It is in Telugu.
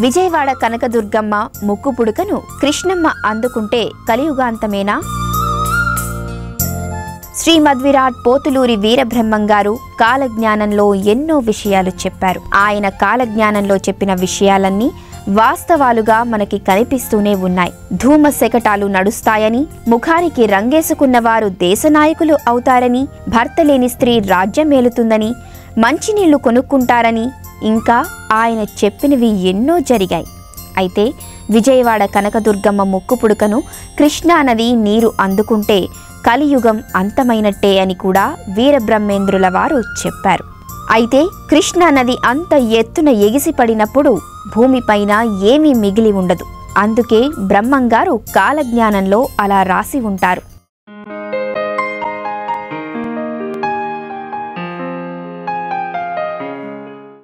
విజయవాడ కనకదుర్గమ్మ ముక్కు పుడుకను కృష్ణమ్మ అందుకుంటే కలియుగాంతమేనా శ్రీమద్విరాట్ పోతులూరి వీరబ్రహ్మం గారు కాలజ్ఞానంలో ఎన్నో విషయాలు చెప్పారు ఆయన కాలజ్ఞానంలో చెప్పిన విషయాలన్నీ వాస్తవాలుగా మనకి కనిపిస్తూనే ఉన్నాయి ధూమ శకటాలు నడుస్తాయని ముఖానికి రంగేసుకున్నవారు దేశనాయకులు అవుతారని భర్త లేని స్త్రీ రాజ్యమేలుతుందని మంచినీళ్లు కొనుక్కుంటారని ఇంకా ఆయన చెప్పినవి ఎన్నో జరిగాయి అయితే విజయవాడ కనకదుర్గమ్మ ముక్కు పుడుకను కృష్ణా నది నీరు అందుకుంటే కలియుగం అంతమైనట్టే అని కూడా వీరబ్రహ్మేంద్రుల వారు చెప్పారు అయితే కృష్ణా నది అంత ఎత్తున ఎగిసిపడినప్పుడు భూమిపైన ఏమీ మిగిలి ఉండదు అందుకే బ్రహ్మంగారు కాలజ్ఞానంలో అలా రాసి ఉంటారు